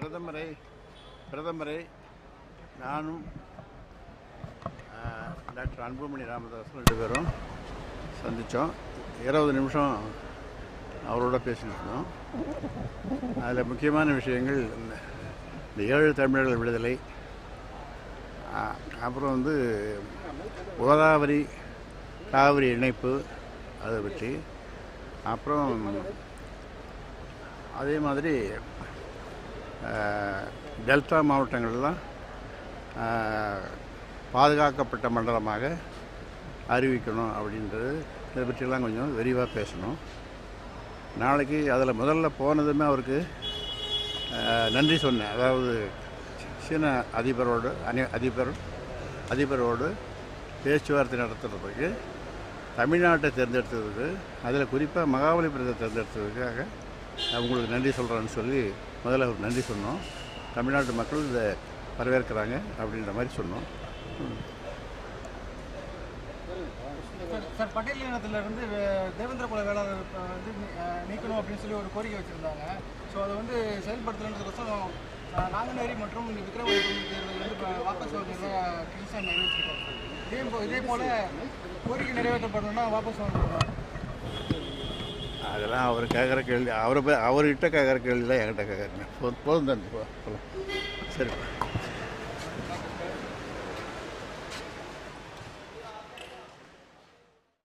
பிரதமரை பிரதமரை நானும் ஆ, டாக்டர் அன்புமணி ராமதாஸும் ரெண்டு பேரும் சந்தித்தோம் இருபது நிமிஷம் அவரோட பேசிட்டு இருந்தோம் அதில் முக்கியமான விஷயங்கள் இந்த இந்த ஏழு தமிழர்கள் விடுதலை ஆ, அப்புறம் வந்து கோதாவரி காவிரி இணைப்பு அதை பற்றி அப்புறம் அதே மாதிரி ஆஹ், டெல்டா மாவட்டங்கள்லாம் ஆஹ், பாதுகாக்கப்பட்ட மண்டலமாக அறிவிக்கணும் அப்படின்றது இதை பற்றியெல்லாம் கொஞ்சம் விரிவாக பேசணும் நாளைக்கு அதில் முதல்ல போனதுமே அவருக்கு ஆஹ், நன்றி சொன்னேன் அதாவது சீன அதிபரோடு அணி அதிபர் அதிபரோடு பேச்சுவார்த்தை நடத்துறதுக்கு தமிழ்நாட்டை தேர்ந்தெடுத்ததுக்கு அதில் குறிப்பாக மகாபலிபுரத்தை தேர்ந்தெடுத்ததுக்காக நான் உங்களுக்கு நன்றி சொல்கிறேன்னு சொல்லி முதல்ல அவருக்கு நன்றி சொன்னோம் தமிழ்நாட்டு மக்கள் இதை வரவேற்கிறாங்க அப்படின்ற மாதிரி சொன்னோம் சார், சார் பட்டியல் இனத்திலிருந்து வே- தேவேந்திர குல வேளாளர் இப்ப வந்து நீ- அஹ் நீக்கணும் அப்படின்னு சொல்லி ஒரு கோரிக்கை வச்சுருந்தாங்க ஸோ அதை வந்து செயல்படுத்தலன்றதுக்கோசரம் அஹ், நாங்குநேரி மற்றும் இந்த விக்ரவாண்டி தொகுதி தேர்தல் வந்து இப்போ வாபஸ் வாங்குறதா கிருஷ்ணன் அறிவிச்சிருக்காங்க இதே போ இதே போல் கோரிக்கை நிறைவேற்றப்படணும்னா வாபஸ் வாங்கணும் அதெல்லாம் அவர் கேட்குற கேள்வி அவரை போய் அவர்கிட்ட கேட்குற கேள்வி தான் என்கிட்ட கேட்குறேன் போதும் தான் போகலாம் சரி